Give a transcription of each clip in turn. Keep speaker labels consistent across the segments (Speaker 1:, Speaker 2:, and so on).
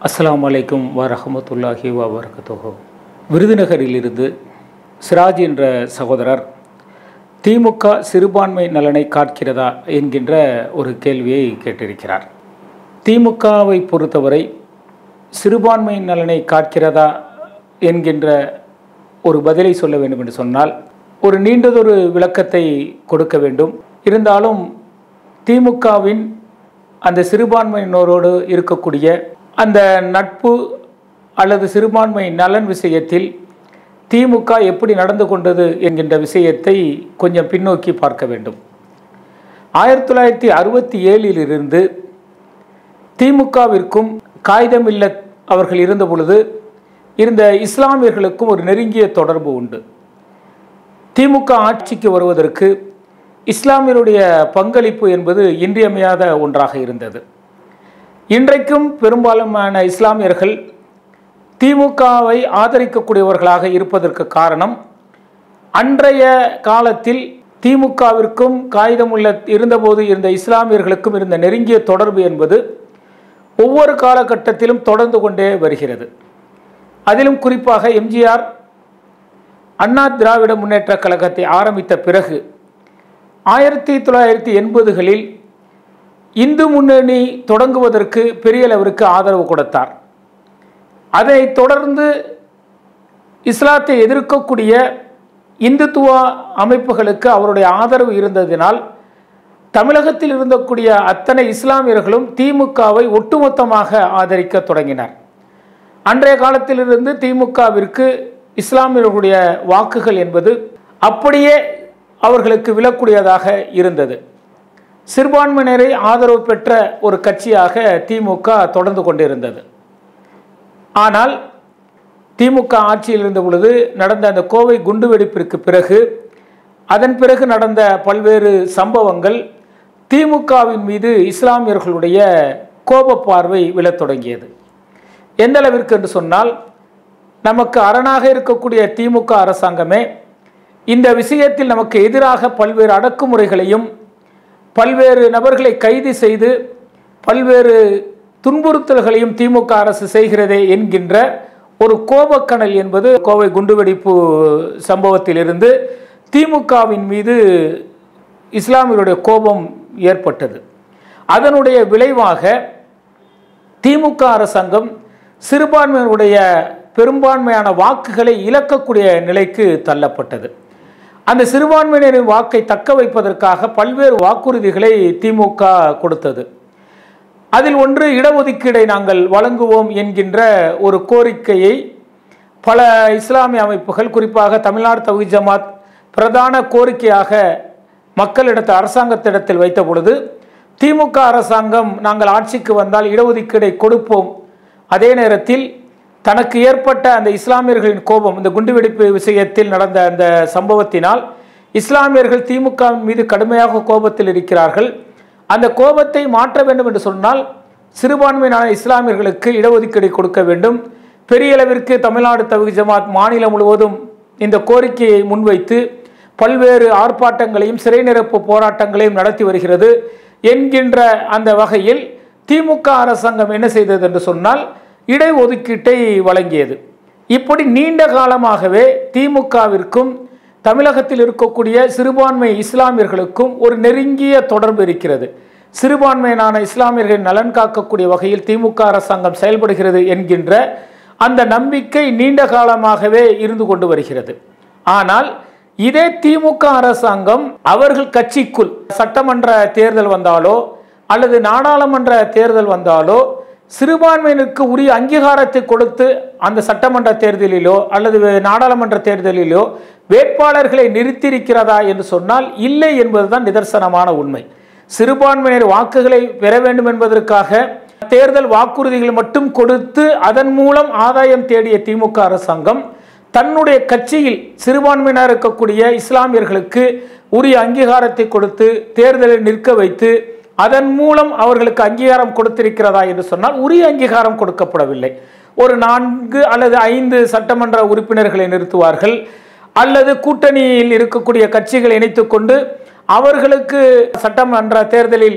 Speaker 1: அஸ்ஸலாமு அலைக்கும் வரஹமத்துல்லாஹி வபரகத்துஹு விருதுநகரிலிருந்து சிராஜ் என்ற சகோதரர் திமுக சிறுபான்மை நலனை காக்கிறதா என்கின்ற ஒரு கேள்வியை கேட்டிருக்கிறார் திமுகவை பொறுத்தவரை சிறுபான்மை நலனை காக்கிறதா என்கின்ற ஒரு பதிலை சொல்ல வேண்டும் என்று சொன்னால் ஒரு நீண்டதொரு விளக்கத்தை கொடுக்க வேண்டும் இருந்தாலும் திமுகவின் அந்த சிறுபான்மையினரோடு இருக்கக்கூடிய அந்த நட்பு அல்லது சிறுபான்மை நலன் விஷயத்தில் திமுக எப்படி நடந்து கொண்டது என்கின்ற விஷயத்தை கொஞ்சம் பின்னோக்கி பார்க்க வேண்டும் ஆயிரத்தி தொள்ளாயிரத்தி அறுபத்தி ஏழிலிருந்து திமுகவிற்கும் காகிதமில்ல அவர்கள் இருந்த பொழுது இருந்த இஸ்லாமியர்களுக்கும் ஒரு நெருங்கிய தொடர்பு உண்டு திமுக ஆட்சிக்கு வருவதற்கு இஸ்லாமியருடைய பங்களிப்பு என்பது இன்றியமையாத ஒன்றாக இருந்தது இன்றைக்கும் பெரும்பாலுமான இஸ்லாமியர்கள் திமுகவை ஆதரிக்கக்கூடியவர்களாக இருப்பதற்கு காரணம் அன்றைய காலத்தில் திமுகவிற்கும் காகிதமுள்ள இருந்தபோது இருந்த இஸ்லாமியர்களுக்கும் இருந்த நெருங்கிய தொடர்பு என்பது ஒவ்வொரு காலகட்டத்திலும் தொடர்ந்து கொண்டே வருகிறது அதிலும் குறிப்பாக எம்ஜிஆர் அண்ணா திராவிட முன்னேற்ற கழகத்தை ஆரம்பித்த பிறகு ஆயிரத்தி தொள்ளாயிரத்தி எண்பதுகளில் இந்து முன்னணி தொடங்குவதற்கு பெரிய அளவிற்கு ஆதரவு கொடுத்தார் அதை தொடர்ந்து இஸ்லாத்தை எதிர்க்கக்கூடிய இந்துத்துவ அமைப்புகளுக்கு அவருடைய ஆதரவு இருந்ததினால் தமிழகத்தில் இருந்தக்கூடிய அத்தனை இஸ்லாமியர்களும் திமுகவை ஒட்டுமொத்தமாக ஆதரிக்க தொடங்கினார் அன்றைய காலத்திலிருந்து திமுகவிற்கு இஸ்லாமியர்களுடைய வாக்குகள் என்பது அப்படியே அவர்களுக்கு விழக்கூடியதாக இருந்தது சிறுபான்மையினரை ஆதரவு பெற்ற ஒரு கட்சியாக திமுக தொடர்ந்து கொண்டிருந்தது ஆனால் திமுக ஆட்சியில் இருந்த பொழுது நடந்த அந்த கோவை குண்டுவெடிப்பிற்கு பிறகு அதன் பிறகு நடந்த பல்வேறு சம்பவங்கள் திமுகவின் மீது இஸ்லாமியர்களுடைய கோப பார்வை விழத் தொடங்கியது எந்த அளவிற்கு என்று சொன்னால் நமக்கு அரணாக இருக்கக்கூடிய திமுக அரசாங்கமே இந்த விஷயத்தில் நமக்கு எதிராக பல்வேறு அடக்குமுறைகளையும் பல்வேறு நபர்களை கைது செய்து பல்வேறு துன்புறுத்தல்களையும் திமுக அரசு செய்கிறதே என்கின்ற ஒரு கோபக்கணல் என்பது கோவை குண்டுவெடிப்பு சம்பவத்திலிருந்து திமுகவின் மீது இஸ்லாமியருடைய கோபம் ஏற்பட்டது அதனுடைய விளைவாக திமுக அரசாங்கம் சிறுபான்மையினுடைய பெரும்பான்மையான வாக்குகளை இழக்கக்கூடிய நிலைக்கு தள்ளப்பட்டது அந்த சிறுபான்மையினரின் வாக்கை தக்க வைப்பதற்காக பல்வேறு வாக்குறுதிகளை திமுக கொடுத்தது அதில் ஒன்று இடஒதுக்கீடை நாங்கள் வழங்குவோம் என்கின்ற ஒரு கோரிக்கையை பல இஸ்லாமிய அமைப்புகள் குறிப்பாக தமிழ்நாடு தகுதி ஜமாத் பிரதான கோரிக்கையாக மக்களிடத்து அரசாங்கத்திடத்தில் வைத்த பொழுது திமுக அரசாங்கம் நாங்கள் ஆட்சிக்கு வந்தால் இடஒதுக்கீடை கொடுப்போம் அதே நேரத்தில் தனக்கு ஏற்பட்ட அந்த இஸ்லாமியர்களின் கோபம் இந்த குண்டுவெடிப்பு விஷயத்தில் நடந்த அந்த சம்பவத்தினால் இஸ்லாமியர்கள் திமுகவின் மீது கடுமையாக கோபத்தில் இருக்கிறார்கள் அந்த கோபத்தை மாற்ற வேண்டும் என்று சொன்னால் சிறுபான்மையினான இஸ்லாமியர்களுக்கு இடஒதுக்கீடு கொடுக்க வேண்டும் பெரிய அளவிற்கு தமிழ்நாடு தகுதி ஜமாத் மாநிலம் முழுவதும் இந்த கோரிக்கையை முன்வைத்து பல்வேறு ஆர்ப்பாட்டங்களையும் சிறை நிரப்பு போராட்டங்களையும் நடத்தி வருகிறது என்கின்ற அந்த வகையில் திமுக அரசாங்கம் என்ன செய்தது என்று சொன்னால் இடஒதுக்கீட்டை வழங்கியது இப்படி நீண்ட காலமாகவே திமுகவிற்கும் தமிழகத்தில் இருக்கக்கூடிய சிறுபான்மை இஸ்லாமியர்களுக்கும் ஒரு நெருங்கிய தொடர்பு இருக்கிறது சிறுபான்மையினான இஸ்லாமியர்களின் நலன் காக்கக்கூடிய வகையில் திமுக அரசாங்கம் செயல்படுகிறது என்கின்ற அந்த நம்பிக்கை நீண்ட காலமாகவே இருந்து கொண்டு வருகிறது ஆனால் இதே திமுக அரசாங்கம் அவர்கள் கட்சிக்குள் சட்டமன்ற தேர்தல் வந்தாலோ அல்லது நாடாளுமன்ற தேர்தல் வந்தாலோ சிறுபான்மையினருக்கு உரிய அங்கீகாரத்தை கொடுத்து அந்த சட்டமன்ற தேர்தலிலோ அல்லது நாடாளுமன்ற தேர்தலிலோ வேட்பாளர்களை நிறுத்தியிருக்கிறதா என்று சொன்னால் இல்லை என்பதுதான் நிதர்சனமான உண்மை சிறுபான்மையினர் வாக்குகளை பெற வேண்டும் என்பதற்காக தேர்தல் வாக்குறுதிகள் மட்டும் கொடுத்து அதன் மூலம் ஆதாயம் தேடிய திமுக அரசாங்கம் தன்னுடைய கட்சியில் சிறுபான்மையினர் இருக்கக்கூடிய இஸ்லாமியர்களுக்கு உரிய அங்கீகாரத்தை கொடுத்து தேர்தலில் நிற்க வைத்து அதன் மூலம் அவர்களுக்கு அங்கீகாரம் கொடுத்திருக்கிறதா என்று சொன்னால் உரிய அங்கீகாரம் கொடுக்கப்படவில்லை ஒரு நான்கு அல்லது ஐந்து சட்டமன்ற உறுப்பினர்களை நிறுத்துவார்கள் அல்லது கூட்டணியில் இருக்கக்கூடிய கட்சிகளை இணைத்துக்கொண்டு அவர்களுக்கு சட்டமன்ற தேர்தலில்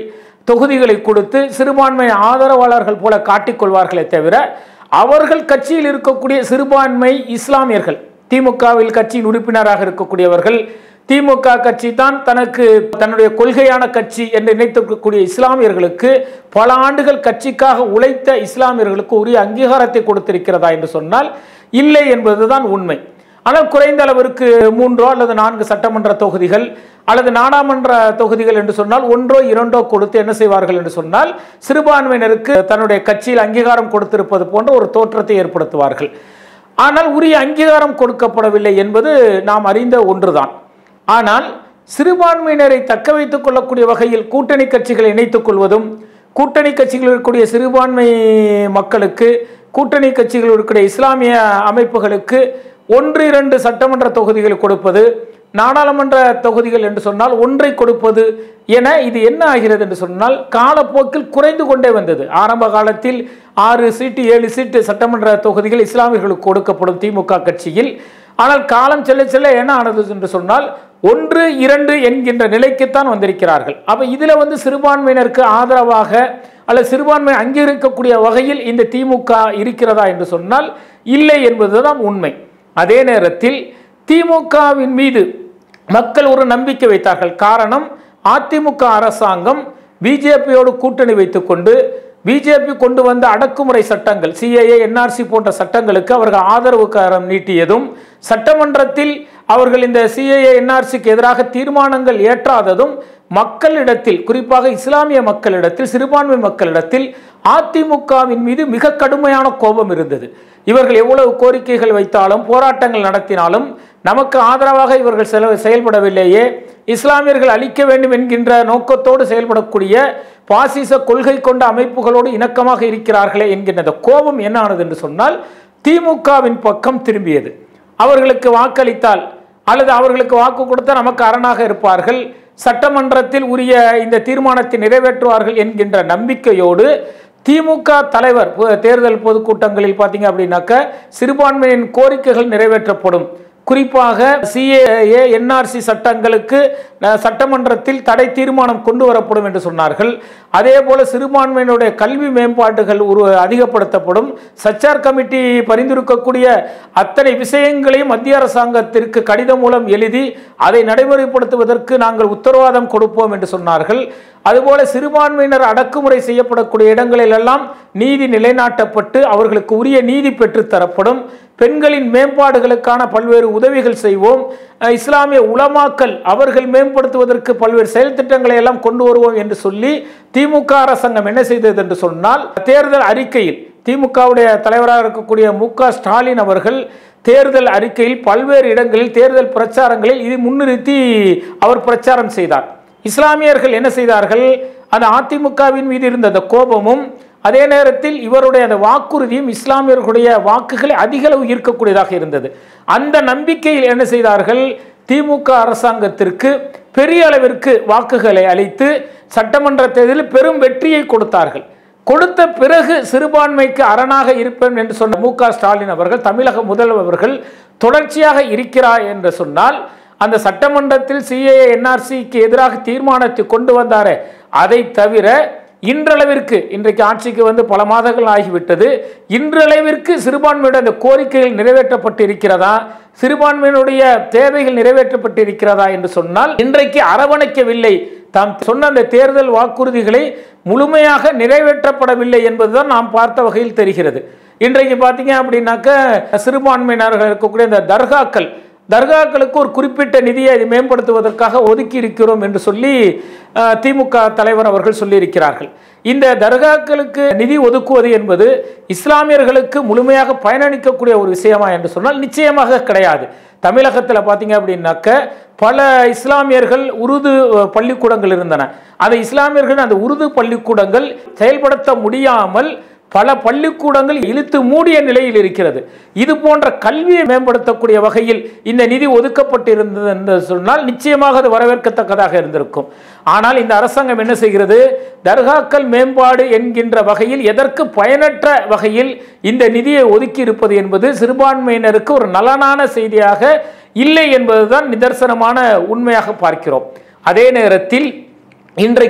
Speaker 1: தொகுதிகளை கொடுத்து சிறுபான்மை ஆதரவாளர்கள் போல காட்டிக்கொள்வார்களே தவிர அவர்கள் கட்சியில் இருக்கக்கூடிய சிறுபான்மை இஸ்லாமியர்கள் திமுகவில் கட்சியின் உறுப்பினராக இருக்கக்கூடியவர்கள் திமுக கட்சி தான் தனக்கு தன்னுடைய கொள்கையான கட்சி என்று நினைத்திருக்கக்கூடிய இஸ்லாமியர்களுக்கு பல ஆண்டுகள் கட்சிக்காக உழைத்த இஸ்லாமியர்களுக்கு உரிய அங்கீகாரத்தை கொடுத்திருக்கிறதா என்று சொன்னால் இல்லை என்பதுதான் உண்மை ஆனால் குறைந்த அளவிற்கு மூன்றோ அல்லது நான்கு சட்டமன்ற தொகுதிகள் அல்லது நாடாளுமன்ற தொகுதிகள் என்று சொன்னால் ஒன்றோ இரண்டோ கொடுத்து என்ன செய்வார்கள் என்று சொன்னால் சிறுபான்மையினருக்கு தன்னுடைய கட்சியில் அங்கீகாரம் கொடுத்திருப்பது போன்ற ஒரு தோற்றத்தை ஏற்படுத்துவார்கள் ஆனால் உரிய அங்கீகாரம் கொடுக்கப்படவில்லை என்பது நாம் அறிந்த ஒன்றுதான் ஆனால் சிறுபான்மையினரை தக்க வைத்துக் கொள்ளக்கூடிய வகையில் கூட்டணி கட்சிகளை இணைத்துக் கொள்வதும் கூட்டணி கட்சிகளில் இருக்கக்கூடிய சிறுபான்மை மக்களுக்கு கூட்டணி கட்சிகளில் இருக்கக்கூடிய இஸ்லாமிய அமைப்புகளுக்கு ஒன்று இரண்டு சட்டமன்ற தொகுதிகளை கொடுப்பது நாடாளுமன்ற தொகுதிகள் என்று சொன்னால் ஒன்றை கொடுப்பது என இது என்ன ஆகிறது என்று சொன்னால் காலப்போக்கில் குறைந்து கொண்டே வந்தது ஆரம்ப காலத்தில் ஆறு சீட்டு ஏழு சீட்டு சட்டமன்ற தொகுதிகள் இஸ்லாமியர்களுக்கு கொடுக்கப்படும் திமுக கட்சியில் ஆனால் காலம் செல்ல செல்ல என்ன ஆனது என்று சொன்னால் ஒன்று இரண்டு என்கின்ற நிலைக்குத்தான் வந்திருக்கிறார்கள் அப்ப இதுல வந்து சிறுபான்மையினருக்கு ஆதரவாக அல்லது சிறுபான்மை அங்கீகரிக்கக்கூடிய வகையில் இந்த திமுக இருக்கிறதா என்று சொன்னால் இல்லை என்பதுதான் உண்மை அதே நேரத்தில் திமுகவின் மீது மக்கள் ஒரு நம்பிக்கை வைத்தார்கள் காரணம் அதிமுக அரசாங்கம் பிஜேபியோடு கூட்டணி வைத்துக்கொண்டு பிஜேபி கொண்டு வந்த அடக்குமுறை சட்டங்கள் சிஏஏ என்ஆர்சி போன்ற சட்டங்களுக்கு அவர்கள் ஆதரவு கரம் நீட்டியதும் சட்டமன்றத்தில் அவர்கள் இந்த சிஏஏ என்ஆர்சிக்கு எதிராக தீர்மானங்கள் ஏற்றாததும் மக்களிடத்தில் குறிப்பாக இஸ்லாமிய மக்களிடத்தில் சிறுபான்மை மக்களிடத்தில் அதிமுகவின் மீது மிக கடுமையான கோபம் இருந்தது இவர்கள் எவ்வளவு கோரிக்கைகள் வைத்தாலும் போராட்டங்கள் நடத்தினாலும் நமக்கு ஆதரவாக இவர்கள் செல செயல்படவில்லையே இஸ்லாமியர்கள் அழிக்க வேண்டும் என்கின்ற நோக்கத்தோடு செயல்படக்கூடிய பாசிச கொள்கை கொண்ட அமைப்புகளோடு இணக்கமாக இருக்கிறார்களே என்கின்ற அந்த கோபம் என்ன ஆனது என்று சொன்னால் திமுகவின் பக்கம் திரும்பியது அவர்களுக்கு வாக்களித்தால் அல்லது அவர்களுக்கு வாக்கு கொடுத்தால் நமக்கு அரணாக இருப்பார்கள் சட்டமன்றத்தில் உரிய இந்த தீர்மானத்தை நிறைவேற்றுவார்கள் என்கின்ற நம்பிக்கையோடு திமுக தலைவர் பு- தேர்தல் பொதுக்கூட்டங்களில் பார்த்தீங்க அப்படின்னாக்க சிறுபான்மையின் கோரிக்கைகள் நிறைவேற்றப்படும் குறிப்பாக சிஏஏ என்ஆர்சி சட்டங்களுக்கு அஹ், சட்டமன்றத்தில் தடை தீர்மானம் கொண்டு வரப்படும் என்று சொன்னார்கள் அதே போல சிறுபான்மையினுடைய கல்வி மேம்பாட்டுகள் ஒரு அதிகப்படுத்தப்படும் சச்சார் கமிட்டி பரிந்துரைக்கக்கூடிய அத்தனை விஷயங்களையும் மத்திய அரசாங்கத்திற்கு கடிதம் மூலம் எழுதி அதை நடைமுறைப்படுத்துவதற்கு நாங்கள் உத்தரவாதம் கொடுப்போம் என்று சொன்னார்கள் அதுபோல சிறுபான்மையினர் அடக்குமுறை செய்யப்படக்கூடிய இடங்களிலெல்லாம் நீதி நிலைநாட்டப்பட்டு அவர்களுக்கு உரிய நீதி பெற்றுத் தரப்படும் பெண்களின் மேம்பாடுகளுக்கான பல்வேறு உதவிகள் செய்வோம் அஹ் இஸ்லாமிய உலமாக்கல் அவர்கள் மேம்படுத்துவதற்கு பல்வேறு செயல் திட்டங்களை எல்லாம் கொண்டு வருவோம் என்று சொல்லி திமுக அரசாங்கம் என்ன செய்தது என்று சொன்னால் தேர்தல் அறிக்கையில் திமுகவுடைய தலைவராக இருக்கக்கூடிய மு க ஸ்டாலின் அவர்கள் தேர்தல் அறிக்கையில் பல்வேறு இடங்களில் தேர்தல் பிரச்சாரங்களில் இது முன்னிறுத்தி அவர் பிரச்சாரம் செய்தார் இஸ்லாமியர்கள் என்ன செய்தார்கள் அந்த அதிமுகவின் மீது இருந்த அந்த கோபமும் அதே நேரத்தில் இவருடைய அந்த வாக்குறுதியும் இஸ்லாமியர்களுடைய வாக்குகளை அதிக அளவு ஈர்க்கக்கூடியதாக இருந்தது அந்த நம்பிக்கையில் என்ன செய்தார்கள் திமுக அரசாங்கத்திற்கு பெரிய அளவிற்கு வாக்குகளை அளித்து சட்டமன்ற தேர்தலில் பெரும் வெற்றியை கொடுத்தார்கள் கொடுத்த பிறகு சிறுபான்மைக்கு அரணாக இருப்பேன் என்று சொன்ன மு க ஸ்டாலின் அவர்கள் தமிழக முதல்வர் அவர்கள் தொடர்ச்சியாக இருக்கிறார் என்று சொன்னால் அந்த சட்டமன்றத்தில் சிஏஏ என்ஆர்சிக்கு எதிராக தீர்மானத்தை கொண்டு வந்தாரே அதை தவிர இன்றளவிற்கு இன்றைக்கு ஆட்சிக்கு வந்து பல மாதங்கள் ஆகிவிட்டது இன்றளவிற்கு சிறுபான்மையுடைய அந்த கோரிக்கைகள் நிறைவேற்றப்பட்டு இருக்கிறதா சிறுபான்மையினுடைய தேவைகள் நிறைவேற்றப்பட்டு இருக்கிறதா என்று சொன்னால் இன்றைக்கு அரவணைக்கவில்லை தாம் சொன்ன அந்த தேர்தல் வாக்குறுதிகளை முழுமையாக நிறைவேற்றப்படவில்லை என்பதுதான் நாம் பார்த்த வகையில் தெரிகிறது இன்றைக்கு பார்த்தீங்க அப்படின்னாக்க சிறுபான்மையினர்கள் இருக்கக்கூடிய இந்த தர்காக்கள் தர்காக்களுக்கு ஒரு குறிப்பிட்ட நிதியை இது மேம்படுத்துவதற்காக ஒதுக்கி இருக்கிறோம் என்று சொல்லி அஹ், திமுக தலைவர் அவர்கள் சொல்லியிருக்கிறார்கள் இந்த தர்காக்களுக்கு நிதி ஒதுக்குவது என்பது இஸ்லாமியர்களுக்கு முழுமையாக பயனளிக்கக்கூடிய ஒரு விஷயமா என்று சொன்னால் நிச்சயமாக கிடையாது தமிழகத்தில் பார்த்தீங்க அப்படின்னாக்க பல இஸ்லாமியர்கள் உருது அஹ், பள்ளிக்கூடங்கள் இருந்தன அந்த இஸ்லாமியர்கள் அந்த உருது பள்ளிக்கூடங்கள் செயல்படுத்த முடியாமல் பல பள்ளிக்கூடங்கள் இழுத்து மூடிய நிலையில் இருக்கிறது இது போன்ற கல்வியை மேம்படுத்தக்கூடிய வகையில் இந்த நிதி ஒதுக்கப்பட்டிருந்தது என்று சொன்னால் நிச்சயமாக அது வரவேற்கத்தக்கதாக இருந்திருக்கும் ஆனால் இந்த அரசாங்கம் என்ன செய்கிறது தர்காக்கள் மேம்பாடு என்கின்ற வகையில் எதற்கு பயனற்ற வகையில் இந்த நிதியை ஒதுக்கி இருப்பது என்பது சிறுபான்மையினருக்கு ஒரு நலனான செய்தியாக இல்லை என்பதுதான் நிதர்சனமான உண்மையாக பார்க்கிறோம் அதே நேரத்தில் இன்றைக்கு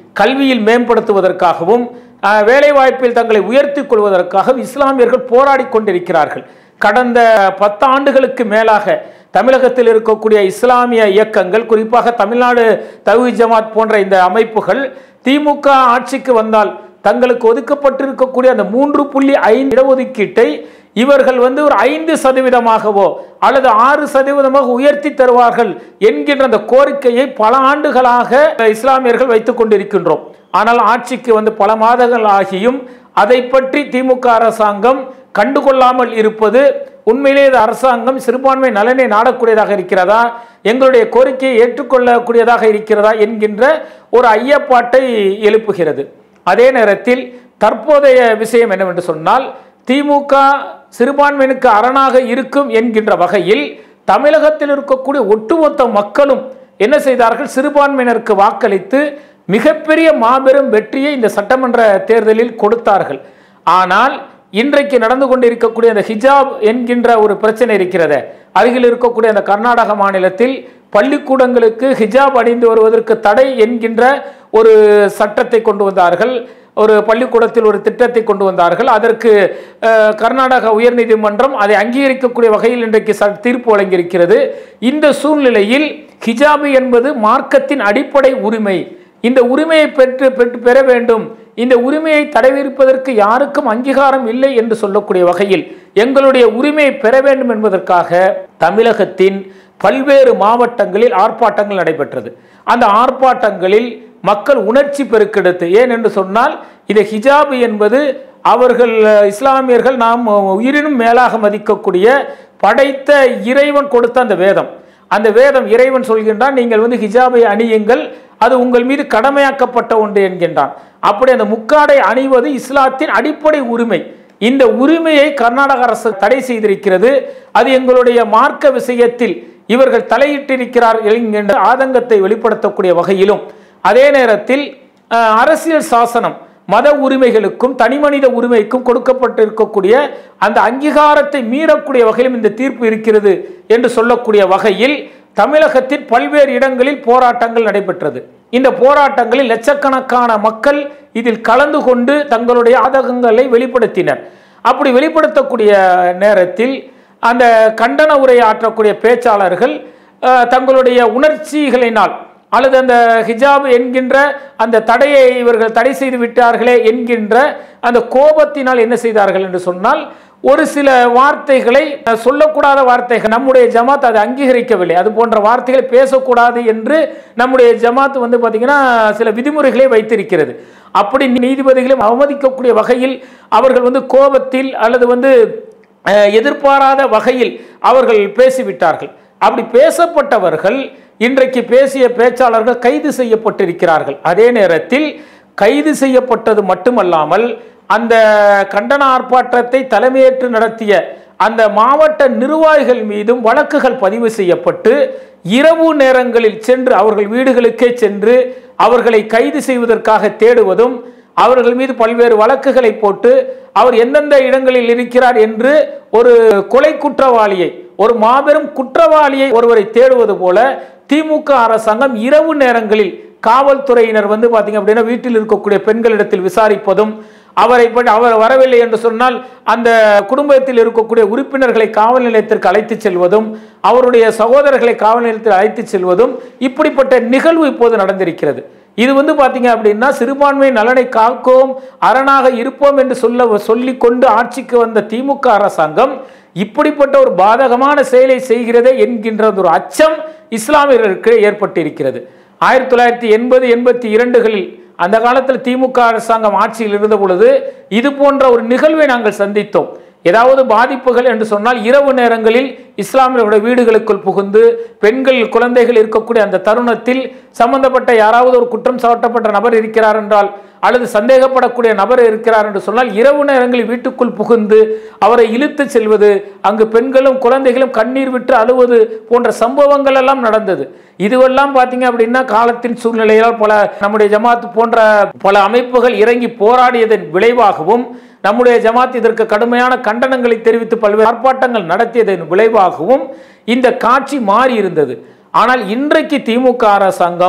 Speaker 1: கல்வியில் மேம்படுத்துவதற்காகவும் அஹ், வேலைவாய்ப்பில் தங்களை உயர்த்திக் கொள்வதற்காகவும் இஸ்லாமியர்கள் போராடி கொண்டிருக்கிறார்கள் கடந்த பத்தாண்டுகளுக்கு மேலாக தமிழகத்தில் இருக்கக்கூடிய இஸ்லாமிய இயக்கங்கள் குறிப்பாக தமிழ்நாடு தவி ஜமாத் போன்ற இந்த அமைப்புகள் திமுக ஆட்சிக்கு வந்தால் தங்களுக்கு ஒதுக்கப்பட்டிருக்கக்கூடிய அந்த மூன்று புள்ளி ஐந்து இடஒதுக்கீட்டை இவர்கள் வந்து ஒரு ஐந்து சதவீதமாகவோ அல்லது ஆறு சதவீதமாக உயர்த்தி தருவார்கள் என்கின்ற அந்த கோரிக்கையை பல ஆண்டுகளாக இஸ்லாமியர்கள் வைத்துக் கொண்டிருக்கின்றோம் ஆனால் ஆட்சிக்கு வந்து பல மாதங்கள் ஆகியும் அதை பற்றி திமுக அரசாங்கம் கண்டுகொள்ளாமல் இருப்பது உண்மையிலே இந்த அரசாங்கம் சிறுபான்மை நலனை நாடக்கூடியதாக இருக்கிறதா எங்களுடைய கோரிக்கையை ஏற்றுக்கொள்ளக்கூடியதாக இருக்கிறதா என்கின்ற ஒரு ஐயப்பாட்டை எழுப்புகிறது அதே நேரத்தில் தற்போதைய விஷயம் என்னவென்று சொன்னால் திமுக சிறுபான்மையினுக்கு அரணாக இருக்கும் என்கின்ற வகையில் தமிழகத்தில் இருக்கக்கூடிய ஒட்டுமொத்த மக்களும் என்ன செய்தார்கள் சிறுபான்மையினருக்கு வாக்களித்து மிகப்பெரிய மாபெரும் வெற்றியை இந்த சட்டமன்ற தேர்தலில் கொடுத்தார்கள் ஆனால் இன்றைக்கு நடந்து கொண்டிருக்கக்கூடிய அந்த ஹிஜாப் என்கின்ற ஒரு பிரச்சனை இருக்கிறது அருகில் இருக்கக்கூடிய அந்த கர்நாடக மாநிலத்தில் பள்ளிக்கூடங்களுக்கு ஹிஜாப் அணிந்து வருவதற்கு தடை என்கின்ற ஒரு சட்டத்தை கொண்டு வந்தார்கள் ஒரு பள்ளிக்கூடத்தில் ஒரு திட்டத்தை கொண்டு வந்தார்கள் அதற்கு அஹ், கர்நாடக உயர்நீதிமன்றம் அதை அங்கீகரிக்கக்கூடிய வகையில் இன்றைக்கு ச தீர்ப்பு வழங்கியிருக்கிறது இந்த சூழ்நிலையில் ஹிஜாபு என்பது மார்க்கத்தின் அடிப்படை உரிமை இந்த உரிமையை பெற்று பெற்று பெற வேண்டும் இந்த உரிமையை தடைவிரிப்பதற்கு யாருக்கும் அங்கீகாரம் இல்லை என்று சொல்லக்கூடிய வகையில் எங்களுடைய உரிமையை பெற வேண்டும் என்பதற்காக தமிழகத்தின் பல்வேறு மாவட்டங்களில் ஆர்ப்பாட்டங்கள் நடைபெற்றது அந்த ஆர்ப்பாட்டங்களில் மக்கள் உணர்ச்சி பெருக்கெடுத்து ஏன் என்று சொன்னால் இது ஹிஜாபு என்பது அவர்கள் அஹ், இஸ்லாமியர்கள் நாம் உயிரினும் மேலாக மதிக்கக்கூடிய படைத்த இறைவன் கொடுத்த அந்த வேதம் அந்த வேதம் இறைவன் சொல்கின்றான் நீங்கள் வந்து ஹிஜாபை அணியுங்கள் அது உங்கள் மீது கடமையாக்கப்பட்ட ஒன்று என்கின்றான் அப்படி அந்த முக்காடை அணிவது இஸ்லாத்தின் அடிப்படை உரிமை இந்த உரிமையை கர்நாடக அரசு தடை செய்திருக்கிறது அது எங்களுடைய மார்க்க விஷயத்தில் இவர்கள் தலையிட்டிருக்கிறார்கள் என்கின்ற ஆதங்கத்தை வெளிப்படுத்தக்கூடிய வகையிலும் அதே நேரத்தில் அஹ், அரசியல் சாசனம் மத உரிமைகளுக்கும் தனிமனித உரிமைக்கும் கொடுக்கப்பட்டிருக்கக்கூடிய அந்த அங்கீகாரத்தை மீறக்கூடிய வகையிலும் இந்த தீர்ப்பு இருக்கிறது என்று சொல்லக்கூடிய வகையில் தமிழகத்தில் பல்வேறு இடங்களில் போராட்டங்கள் நடைபெற்றது இந்த போராட்டங்களில் லட்சக்கணக்கான மக்கள் இதில் கலந்து கொண்டு தங்களுடைய ஆதகங்களை வெளிப்படுத்தினர் அப்படி வெளிப்படுத்தக்கூடிய நேரத்தில் அந்த கண்டன உரை ஆற்றக்கூடிய பேச்சாளர்கள் அஹ், தங்களுடைய உணர்ச்சிகளினால் அல்லது அந்த ஹிஜாப் என்கின்ற அந்த தடையை இவர்கள் தடை செய்து விட்டார்களே என்கின்ற அந்த கோபத்தினால் என்ன செய்தார்கள் என்று சொன்னால் ஒரு சில வார்த்தைகளை அஹ், சொல்லக்கூடாத வார்த்தைகள் நம்முடைய ஜமாத் அதை அங்கீகரிக்கவில்லை அது போன்ற வார்த்தைகளை பேசக்கூடாது என்று நம்முடைய ஜமாத் வந்து பார்த்தீங்கன்னா சில விதிமுறைகளை வைத்திருக்கிறது அப்படி நீதிபதிகளை அவமதிக்கக்கூடிய வகையில் அவர்கள் வந்து கோபத்தில் அல்லது வந்து அஹ், எதிர்பாராத வகையில் அவர்கள் பேசிவிட்டார்கள் அப்படி பேசப்பட்டவர்கள் இன்றைக்கு பேசிய பேச்சாளர்கள் கைது செய்யப்பட்டிருக்கிறார்கள் அதே நேரத்தில் கைது செய்யப்பட்டது மட்டுமல்லாமல் அந்த கண்டன ஆர்ப்பாட்டத்தை தலைமையேற்று நடத்திய அந்த மாவட்ட நிர்வாகிகள் மீதும் வழக்குகள் பதிவு செய்யப்பட்டு இரவு நேரங்களில் சென்று அவர்கள் வீடுகளுக்கே சென்று அவர்களை கைது செய்வதற்காக தேடுவதும் அவர்கள் மீது பல்வேறு வழக்குகளை போட்டு அவர் எந்தெந்த இடங்களில் இருக்கிறார் என்று ஒரு கொலை குற்றவாளியை ஒரு மாபெரும் குற்றவாளியை ஒருவரை தேடுவது போல திமுக அரசாங்கம் இரவு நேரங்களில் காவல்துறையினர் வந்து பார்த்தீங்க அப்படின்னா வீட்டில் இருக்கக்கூடிய பெண்களிடத்தில் விசாரிப்பதும் அவரை பற்றி அவர் வரவில்லை என்று சொன்னால் அந்த குடும்பத்தில் இருக்கக்கூடிய உறுப்பினர்களை காவல் நிலையத்திற்கு அழைத்து செல்வதும் அவருடைய சகோதரர்களை காவல் நிலையத்தில் அழைத்து செல்வதும் இப்படிப்பட்ட நிகழ்வு இப்போது நடந்திருக்கிறது இது வந்து பார்த்தீங்க அப்படின்னா சிறுபான்மை நலனை காக்கவும் அரணாக இருப்போம் என்று சொல்ல சொல்லிக் கொண்டு ஆட்சிக்கு வந்த திமுக அரசாங்கம் இப்படிப்பட்ட ஒரு பாதகமான செயலை செய்கிறதே என்கின்ற ஒரு அச்சம் இஸ்லாமியர்களுக்கு ஏற்பட்டிருக்கிறது ஆயிரத்தி தொள்ளாயிரத்தி எண்பது எண்பத்தி இரண்டுகளில் அந்த காலத்தில் திமுக அரசாங்கம் ஆட்சியில் இருந்த பொழுது இது போன்ற ஒரு நிகழ்வை நாங்கள் சந்தித்தோம் ஏதாவது பாதிப்புகள் என்று சொன்னால் இரவு நேரங்களில் இஸ்லாமியர்களுடைய வீடுகளுக்குள் புகுந்து பெண்கள் குழந்தைகள் இருக்கக்கூடிய அந்த தருணத்தில் சம்பந்தப்பட்ட யாராவது ஒரு குற்றம் சாட்டப்பட்ட நபர் இருக்கிறார் என்றால் அல்லது சந்தேகப்படக்கூடிய நபர் இருக்கிறார் என்று சொன்னால் இரவு நேரங்களில் வீட்டுக்குள் புகுந்து அவரை இழுத்து செல்வது அங்கு பெண்களும் குழந்தைகளும் கண்ணீர் விட்டு அழுவது போன்ற சம்பவங்கள் எல்லாம் நடந்தது இதுவெல்லாம் பார்த்தீங்க அப்படின்னா காலத்தின் சூழ்நிலையால் பல நம்முடைய ஜமாத் போன்ற பல அமைப்புகள் இறங்கி போராடியதன் விளைவாகவும் நம்முடைய ஜமாத் இதற்கு கடுமையான கண்டனங்களை தெரிவித்து பல்வேறு ஆர்ப்பாட்டங்கள் நடத்தியதன் விளைவாகவும் இந்த காட்சி மாறி இருந்தது ஆனால் இன்றைக்கு திமுக அரசாங்கம்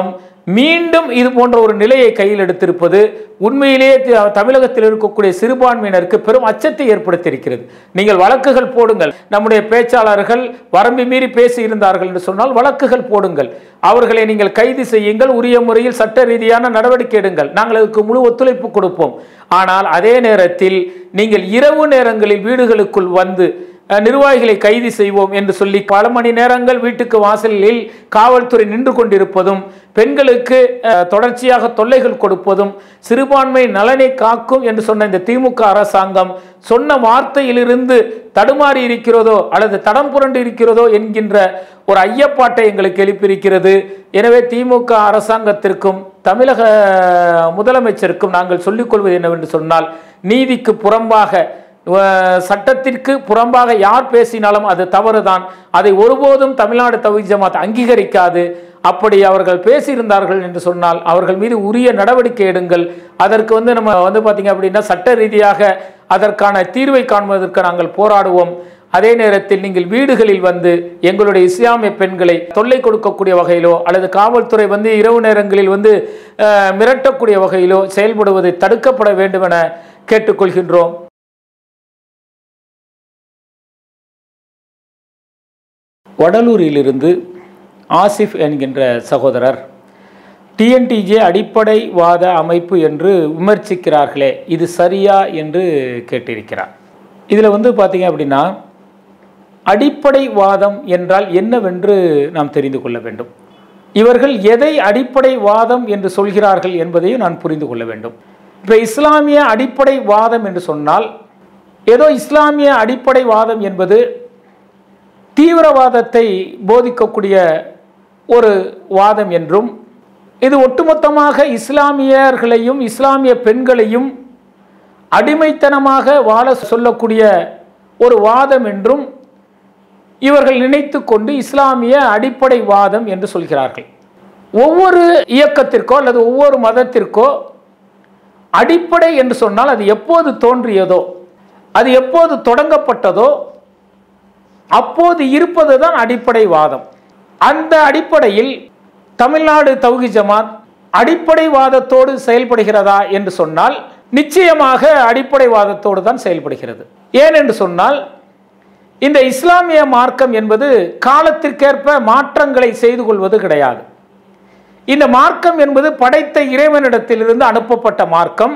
Speaker 1: மீண்டும் இது போன்ற ஒரு நிலையை கையில் எடுத்திருப்பது உண்மையிலேயே தி- தமிழகத்தில் இருக்கக்கூடிய சிறுபான்மையினருக்கு பெரும் அச்சத்தை ஏற்படுத்தியிருக்கிறது நீங்கள் வழக்குகள் போடுங்கள் நம்முடைய பேச்சாளர்கள் வரம்பு மீறி பேசி இருந்தார்கள் என்று சொன்னால் வழக்குகள் போடுங்கள் அவர்களை நீங்கள் கைது செய்யுங்கள் உரிய முறையில் சட்ட ரீதியான நடவடிக்கை எடுங்கள் நாங்கள் அதுக்கு முழு ஒத்துழைப்பு கொடுப்போம் ஆனால் அதே நேரத்தில் நீங்கள் இரவு நேரங்களில் வீடுகளுக்குள் வந்து அஹ், நிர்வாகிகளை கைது செய்வோம் என்று சொல்லி பல மணி நேரங்கள் வீட்டுக்கு வாசலில் காவல்துறை நின்று கொண்டிருப்பதும் பெண்களுக்கு அஹ், தொடர்ச்சியாக தொல்லைகள் கொடுப்பதும் சிறுபான்மை நலனை காக்கும் என்று சொன்ன இந்த திமுக அரசாங்கம் சொன்ன வார்த்தையிலிருந்து தடுமாறி இருக்கிறதோ அல்லது தடம் புரண்டு இருக்கிறதோ என்கின்ற ஒரு ஐயப்பாட்டை எங்களுக்கு எழுப்பியிருக்கிறது எனவே திமுக அரசாங்கத்திற்கும் தமிழக முதலமைச்சருக்கும் நாங்கள் சொல்லிக்கொள்வது என்னவென்று சொன்னால் நீதிக்கு புறம்பாக அஹ், சட்டத்திற்கு புறம்பாக யார் பேசினாலும் அது தவறுதான் அதை ஒருபோதும் தமிழ்நாடு தவிர ஜமாத் அங்கீகரிக்காது அப்படி அவர்கள் பேசியிருந்தார்கள் என்று சொன்னால் அவர்கள் மீது உரிய நடவடிக்கை எடுங்கள் அதற்கு வந்து நம்ம வந்து பார்த்தீங்க அப்படின்னா சட்ட ரீதியாக அதற்கான தீர்வை காண்பதற்கு நாங்கள் போராடுவோம் அதே நேரத்தில் நீங்கள் வீடுகளில் வந்து எங்களுடைய இஸ்லாமிய பெண்களை தொல்லை கொடுக்கக்கூடிய வகையிலோ அல்லது காவல்துறை வந்து இரவு நேரங்களில் வந்து அஹ், மிரட்டக்கூடிய வகையிலோ செயல்படுவது தடுக்கப்பட வேண்டும் என கேட்டுக்கொள்கின்றோம் வடலூரிலிருந்து ஆசிஃப் என்கின்ற சகோதரர் டிஎன்டிஜே அடிப்படைவாத அமைப்பு என்று விமர்சிக்கிறார்களே இது சரியா என்று கேட்டிருக்கிறார் இதில் வந்து பார்த்தீங்க அப்படின்னா அடிப்படைவாதம் என்றால் என்னவென்று நாம் தெரிந்து கொள்ள வேண்டும் இவர்கள் எதை அடிப்படைவாதம் என்று சொல்கிறார்கள் என்பதையும் நான் புரிந்து கொள்ள வேண்டும் இப்போ இஸ்லாமிய அடிப்படைவாதம் என்று சொன்னால் ஏதோ இஸ்லாமிய அடிப்படைவாதம் என்பது தீவிரவாதத்தை போதிக்கக்கூடிய ஒரு வாதம் என்றும் இது ஒட்டுமொத்தமாக இஸ்லாமியர்களையும் இஸ்லாமிய பெண்களையும் அடிமைத்தனமாக வாழ சொல்லக்கூடிய ஒரு வாதம் என்றும் இவர்கள் நினைத்து கொண்டு இஸ்லாமிய அடிப்படை வாதம் என்று சொல்கிறார்கள் ஒவ்வொரு இயக்கத்திற்கோ அல்லது ஒவ்வொரு மதத்திற்கோ அடிப்படை என்று சொன்னால் அது எப்போது தோன்றியதோ அது எப்போது தொடங்கப்பட்டதோ அப்போது இருப்பது தான் அடிப்படை வாதம் அந்த அடிப்படையில் தமிழ்நாடு தௌஹி ஜமாத் அடிப்படை வாதத்தோடு செயல்படுகிறதா என்று சொன்னால் நிச்சயமாக அடிப்படை வாதத்தோடு தான் செயல்படுகிறது ஏன் என்று சொன்னால் இந்த இஸ்லாமிய மார்க்கம் என்பது காலத்திற்கேற்ப மாற்றங்களை செய்து கொள்வது கிடையாது இந்த மார்க்கம் என்பது படைத்த இறைவனிடத்திலிருந்து அனுப்பப்பட்ட மார்க்கம்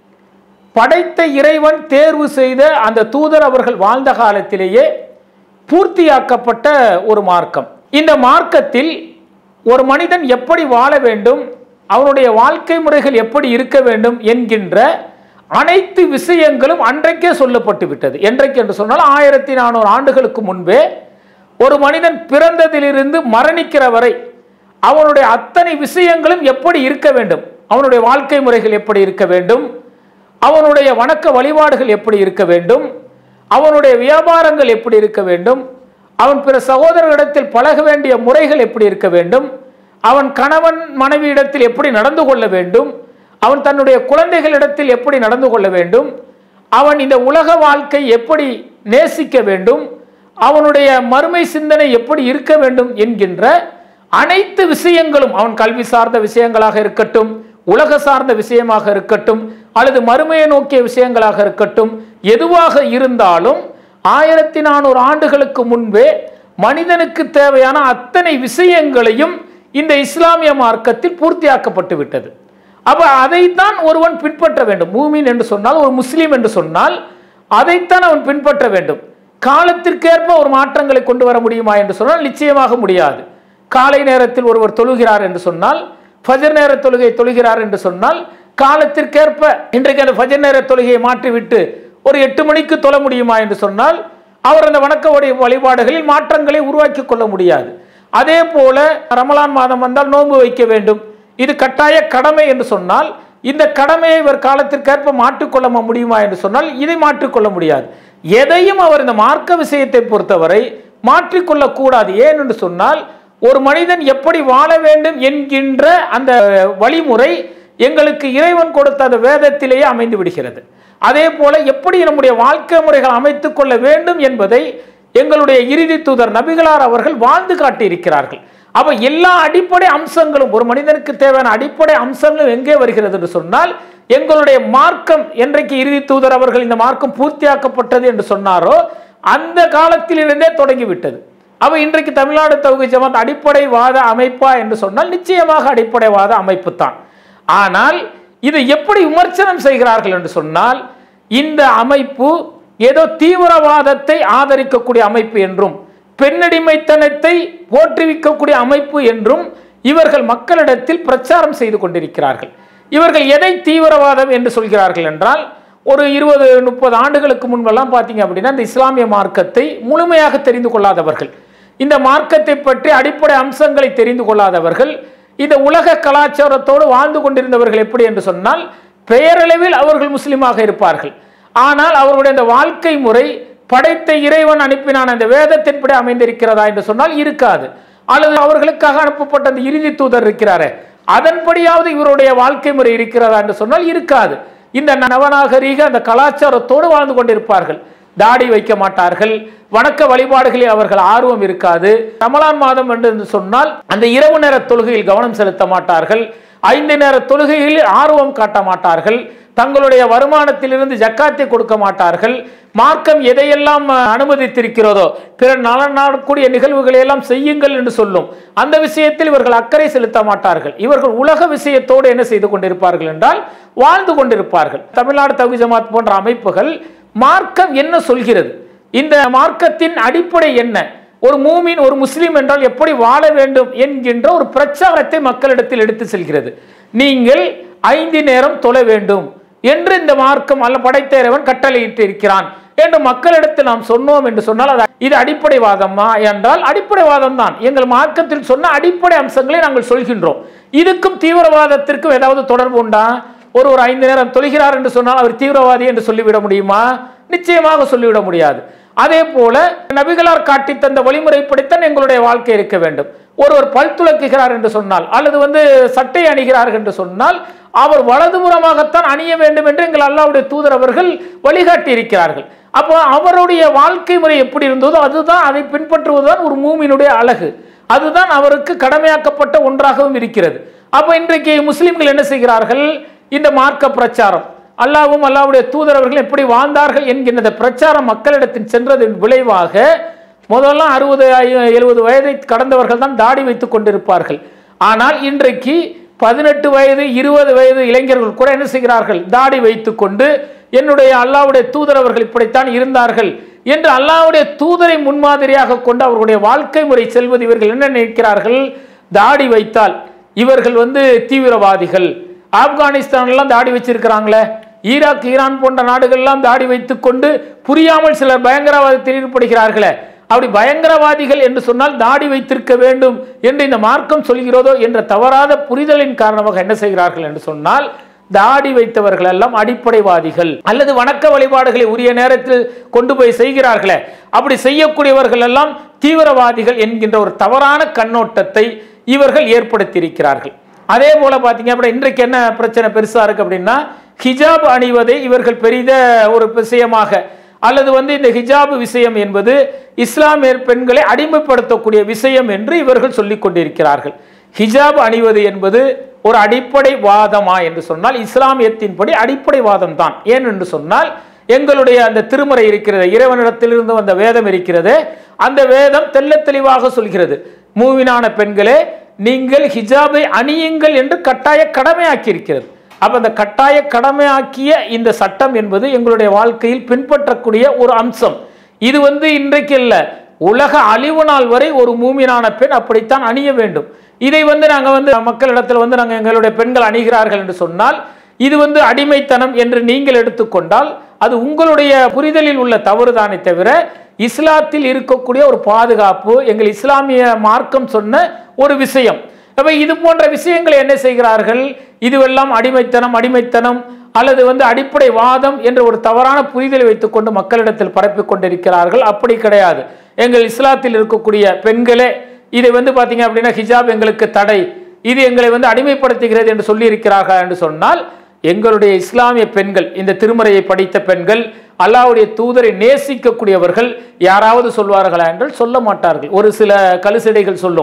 Speaker 1: படைத்த இறைவன் தேர்வு செய்த அந்த தூதர் அவர்கள் வாழ்ந்த காலத்திலேயே பூர்த்தியாக்கப்பட்ட ஒரு மார்க்கம் இந்த மார்க்கத்தில் ஒரு மனிதன் எப்படி வாழ வேண்டும் அவனுடைய வாழ்க்கை முறைகள் எப்படி இருக்க வேண்டும் என்கின்ற அனைத்து விஷயங்களும் அன்றைக்கே சொல்லப்பட்டு விட்டது என்றைக்கு என்று சொன்னால் ஆயிரத்தி நானூறு ஆண்டுகளுக்கு முன்பே ஒரு மனிதன் பிறந்ததிலிருந்து மரணிக்கிற வரை அவனுடைய அத்தனை விஷயங்களும் எப்படி இருக்க வேண்டும் அவனுடைய வாழ்க்கை முறைகள் எப்படி இருக்க வேண்டும் அவனுடைய வணக்க வழிபாடுகள் எப்படி இருக்க வேண்டும் அவனுடைய வியாபாரங்கள் எப்படி இருக்க வேண்டும் அவன் பிற சகோதரர்களிடத்தில் பழக வேண்டிய முறைகள் எப்படி இருக்க வேண்டும் அவன் கணவன் மனைவியிடத்தில் எப்படி நடந்து கொள்ள வேண்டும் அவன் தன்னுடைய குழந்தைகளிடத்தில் எப்படி நடந்து கொள்ள வேண்டும் அவன் இந்த உலக வாழ்க்கை எப்படி நேசிக்க வேண்டும் அவனுடைய மறுமை சிந்தனை எப்படி இருக்க வேண்டும் என்கின்ற அனைத்து விஷயங்களும் அவன் கல்வி சார்ந்த விஷயங்களாக இருக்கட்டும் உலக சார்ந்த விஷயமாக இருக்கட்டும் அல்லது மறுமையை நோக்கிய விஷயங்களாக இருக்கட்டும் எதுவாக இருந்தாலும் ஆயிரத்தி நானூறு ஆண்டுகளுக்கு முன்பே மனிதனுக்கு தேவையான அத்தனை விஷயங்களையும் இந்த இஸ்லாமிய மார்க்கத்தில் பூர்த்தியாக்கப்பட்டு விட்டது அப்ப அதைத்தான் ஒருவன் பின்பற்ற வேண்டும் மூமின் என்று சொன்னால் ஒரு முஸ்லீம் என்று சொன்னால் அதைத்தான் அவன் பின்பற்ற வேண்டும் காலத்திற்கேற்ப ஒரு மாற்றங்களை கொண்டு வர முடியுமா என்று சொன்னால் நிச்சயமாக முடியாது காலை நேரத்தில் ஒருவர் தொழுகிறார் என்று சொன்னால் ஃபஜர் நேர தொழுகை தொழுகிறார் என்று சொன்னால் காலத்திற்கேற்ப இன்றைக்கு அந்த ஃபஜர் நேர தொழுகையை மாற்றிவிட்டு ஒரு எட்டு மணிக்கு தொழ முடியுமா என்று சொன்னால் அவர் அந்த வணக்க வழி- வழிபாடுகளில் மாற்றங்களை உருவாக்கி கொள்ள முடியாது அதே போல ரமலான் மாதம் வந்தால் நோன்பு வைக்க வேண்டும் இது கட்டாய கடமை என்று சொன்னால் இந்த கடமையை இவர் காலத்திற்கேற்ப மாற்றிக்கொள்ள முடியுமா என்று சொன்னால் இதை மாற்றிக்கொள்ள முடியாது எதையும் அவர் இந்த மார்க்க விஷயத்தை பொறுத்தவரை மாற்றிக்கொள்ளக் கூடாது ஏன் என்று சொன்னால் ஒரு மனிதன் எப்படி வாழ வேண்டும் என்கின்ற அந்த வழிமுறை எங்களுக்கு இறைவன் கொடுத்த அந்த வேதத்திலேயே அமைந்து விடுகிறது அதே போல எப்படி நம்முடைய வாழ்க்கை முறைகள் அமைத்துக் கொள்ள வேண்டும் என்பதை எங்களுடைய இறுதி தூதர் நபிகளார் அவர்கள் வாழ்ந்து காட்டியிருக்கிறார்கள் அப்ப எல்லா அடிப்படை அம்சங்களும் ஒரு மனிதனுக்கு தேவையான அடிப்படை அம்சங்களும் எங்கே வருகிறது என்று சொன்னால் எங்களுடைய மார்க்கம் என்றைக்கு இறுதி தூதர் அவர்கள் இந்த மார்க்கம் பூர்த்தியாக்கப்பட்டது என்று சொன்னாரோ அந்த காலத்திலிருந்தே தொடங்கிவிட்டது அவ இன்றைக்கு தமிழ்நாடு தௌஹீத் ஜமாத் அடிப்படைவாத அமைப்பா என்று சொன்னால் நிச்சயமாக அடிப்படைவாத அமைப்பு தான் ஆனால் இதை எப்படி விமர்சனம் செய்கிறார்கள் என்று சொன்னால் இந்த அமைப்பு ஏதோ தீவிரவாதத்தை ஆதரிக்கக்கூடிய அமைப்பு என்றும் பெண்ணடிமைத்தனத்தை போற்றுவிக்கக்கூடிய அமைப்பு என்றும் இவர்கள் மக்களிடத்தில் பிரச்சாரம் செய்து கொண்டிருக்கிறார்கள் இவர்கள் எதை தீவிரவாதம் என்று சொல்கிறார்கள் என்றால் ஒரு இருபது முப்பது ஆண்டுகளுக்கு முன்பெல்லாம் பார்த்தீங்க அப்படின்னா இந்த இஸ்லாமிய மார்க்கத்தை முழுமையாக தெரிந்து கொள்ளாதவர்கள் இந்த மார்க்கத்தை பற்றி அடிப்படை அம்சங்களை தெரிந்து கொள்ளாதவர்கள் இந்த உலக கலாச்சாரத்தோடு வாழ்ந்து கொண்டிருந்தவர்கள் எப்படி என்று சொன்னால் பெயரளவில் அவர்கள் முஸ்லீமாக இருப்பார்கள் ஆனால் அவர்களுடைய அந்த வாழ்க்கை முறை படைத்த இறைவன் அனுப்பினான் அந்த வேதத்தின்படி அமைந்திருக்கிறதா என்று சொன்னால் இருக்காது அல்லது அவர்களுக்காக அனுப்பப்பட்ட அந்த இறுதி தூதர் இருக்கிறாரே அதன்படியாவது இவருடைய வாழ்க்கை முறை இருக்கிறதா என்று சொன்னால் இருக்காது இந்த நவநாகரீக அந்த கலாச்சாரத்தோடு வாழ்ந்து கொண்டிருப்பார்கள் தாடி வைக்க மாட்டார்கள் வணக்க வழிபாடுகளில் அவர்கள் ஆர்வம் இருக்காது ரமலான் மாதம் என்று சொன்னால் அந்த இரவு நேர தொழுகையில் கவனம் செலுத்த மாட்டார்கள் ஐந்து நேர தொழுகையில் ஆர்வம் காட்ட மாட்டார்கள் தங்களுடைய வருமானத்திலிருந்து ஜக்காத்தை கொடுக்க மாட்டார்கள் மார்க்கம் எதையெல்லாம் அனுமதித்திருக்கிறதோ பிற நலன் நாடக்கூடிய நிகழ்வுகளை எல்லாம் செய்யுங்கள் என்று சொல்லும் அந்த விஷயத்தில் இவர்கள் அக்கறை செலுத்த மாட்டார்கள் இவர்கள் உலக விஷயத்தோடு என்ன செய்து கொண்டிருப்பார்கள் என்றால் வாழ்ந்து கொண்டிருப்பார்கள் தமிழ்நாடு தகுதி ஜமாத் போன்ற அமைப்புகள் மார்க்கம் என்ன சொல்கிறது இந்த மார்க்கத்தின் அடிப்படை என்ன ஒரு மூமின் ஒரு முஸ்லீம் என்றால் எப்படி வாழ வேண்டும் என்கின்ற ஒரு பிரச்சாரத்தை மக்களிடத்தில் எடுத்து செல்கிறது நீங்கள் ஐந்து நேரம் தொழ வேண்டும் என்று இந்த மார்க்கம் அல்ல படைத்த இறைவன் கட்டளையிட்டு இருக்கிறான் என்று மக்களிடத்தில் நாம் சொன்னோம் என்று சொன்னால் அது இது அடிப்படைவாதமா என்றால் அடிப்படைவாதம் தான் எங்கள் மார்க்கத்தில் சொன்ன அடிப்படை அம்சங்களை நாங்கள் சொல்கின்றோம் இதுக்கும் தீவிரவாதத்திற்கும் ஏதாவது தொடர்பு உண்டா ஒரு ஒரு ஐந்து நேரம் தொழுகிறார் என்று சொன்னால் அவர் தீவிரவாதி என்று சொல்லிவிட முடியுமா நிச்சயமாக சொல்லிவிட முடியாது அதே போல நபிகளார் காட்டி தந்த வழிமுறைப்படித்தான் எங்களுடைய வாழ்க்கை இருக்க வேண்டும் ஒருவர் பல் துளக்குகிறார் என்று சொன்னால் அல்லது வந்து சட்டை அணிகிறார் என்று சொன்னால் அவர் வலதுபுறமாகத்தான் அணிய வேண்டும் என்று எங்கள் அல்லாவுடைய தூதர் அவர்கள் வழிகாட்டி இருக்கிறார்கள் அப்போ அவருடைய வாழ்க்கை முறை எப்படி இருந்ததோ அதுதான் அதை பின்பற்றுவதுதான் ஒரு மூமினுடைய அழகு அதுதான் அவருக்கு கடமையாக்கப்பட்ட ஒன்றாகவும் இருக்கிறது அப்போ இன்றைக்கு முஸ்லிம்கள் என்ன செய்கிறார்கள் இந்த மார்க்க பிரச்சாரம் அல்லாவும் அல்லாவுடைய தூதரவர்கள் எப்படி வாழ்ந்தார்கள் என்கின்ற பிரச்சாரம் மக்களிடத்தில் சென்றதன் விளைவாக முதல்லாம் அறுபது எழுபது வயதை கடந்தவர்கள் தான் தாடி வைத்துக் கொண்டிருப்பார்கள் ஆனால் இன்றைக்கு பதினெட்டு வயது இருபது வயது இளைஞர்கள் கூட என்ன செய்கிறார்கள் தாடி வைத்துக்கொண்டு என்னுடைய அல்லாவுடைய தூதரவர்கள் இப்படித்தான் இருந்தார்கள் என்று அல்லாவுடைய தூதரை முன்மாதிரியாக கொண்டு அவர்களுடைய வாழ்க்கை முறை செல்வது இவர்கள் என்ன நினைக்கிறார்கள் தாடி வைத்தால் இவர்கள் வந்து தீவிரவாதிகள் ஆப்கானிஸ்தான்லாம் தாடி வச்சிருக்கிறாங்களே ஈராக் ஈரான் போன்ற நாடுகள்லாம் தாடி வைத்துக்கொண்டு புரியாமல் சிலர் பயங்கரவாதத்தில் ஈடுபடுகிறார்களே அப்படி பயங்கரவாதிகள் என்று சொன்னால் தாடி வைத்திருக்க வேண்டும் என்று இந்த மார்க்கம் சொல்கிறதோ என்ற தவறாத புரிதலின் காரணமாக என்ன செய்கிறார்கள் என்று சொன்னால் தாடி வைத்தவர்கள் எல்லாம் அடிப்படைவாதிகள் அல்லது வணக்க வழிபாடுகளை உரிய நேரத்தில் கொண்டு போய் செய்கிறார்களே அப்படி செய்யக்கூடியவர்கள் எல்லாம் தீவிரவாதிகள் என்கின்ற ஒரு தவறான கண்ணோட்டத்தை இவர்கள் ஏற்படுத்தியிருக்கிறார்கள் அதே போல பார்த்தீங்க அப்படின்னா இன்றைக்கு என்ன பிரச்சனை பெருசா இருக்கு அப்படின்னா ஹிஜாப் அணிவதை இவர்கள் பெரித ஒரு விஷயமாக அல்லது வந்து இந்த ஹிஜாப் விஷயம் என்பது இஸ்லாமிய பெண்களை அடிமைப்படுத்தக்கூடிய விஷயம் என்று இவர்கள் சொல்லிக் கொண்டிருக்கிறார்கள் ஹிஜாப் அணிவது என்பது ஒரு அடிப்படை வாதமா என்று சொன்னால் இஸ்லாமியத்தின்படி அடிப்படை வாதம் தான் ஏன் என்று சொன்னால் எங்களுடைய அந்த திருமறை இருக்கிறது இறைவனிடத்திலிருந்து வந்த வேதம் இருக்கிறது அந்த வேதம் தெள்ளத் தெளிவாக சொல்கிறது மூவினான பெண்களே நீங்கள் ஹிஜாபை அணியுங்கள் என்று கட்டாய கடமையாக்கி இருக்கிறது அப்ப அந்த கட்டாய கடமையாக்கிய இந்த சட்டம் என்பது எங்களுடைய வாழ்க்கையில் பின்பற்றக்கூடிய ஒரு அம்சம் இது வந்து இன்றைக்கு இல்ல உலக அழிவு நாள் வரை ஒரு மூமினான பெண் அப்படித்தான் அணிய வேண்டும் இதை வந்து நாங்க வந்து மக்களிடத்தில் வந்து நாங்க எங்களுடைய பெண்கள் அணிகிறார்கள் என்று சொன்னால் இது வந்து அடிமைத்தனம் என்று நீங்கள் எடுத்துக்கொண்டால் அது உங்களுடைய புரிதலில் உள்ள தவறுதானே தவிர இஸ்லாத்தில் இருக்கக்கூடிய ஒரு பாதுகாப்பு எங்கள் இஸ்லாமிய மார்க்கம் சொன்ன ஒரு விஷயம் அப்ப இது போன்ற விஷயங்களை என்ன செய்கிறார்கள் இதுவெல்லாம் அடிமைத்தனம் அடிமைத்தனம் அல்லது வந்து அடிப்படை வாதம் என்ற ஒரு தவறான புரிதலை வைத்துக்கொண்டு மக்களிடத்தில் பரப்பிக் கொண்டிருக்கிறார்கள் அப்படி கிடையாது எங்கள் இஸ்லாத்தில் இருக்கக்கூடிய பெண்களே இதை வந்து பார்த்தீங்க அப்படின்னா ஹிஜாப் எங்களுக்கு தடை இது எங்களை வந்து அடிமைப்படுத்துகிறது என்று சொல்லி இருக்கிறார்கள் என்று சொன்னால் எங்களுடைய இஸ்லாமிய பெண்கள் இந்த திருமறையை படித்த பெண்கள் அல்லாவுடைய தூதரை நேசிக்கக்கூடியவர்கள் யாராவது சொல்வார்களா என்றால் சொல்ல மாட்டார்கள் ஒரு சில கழுசடைகள் சொல்லும்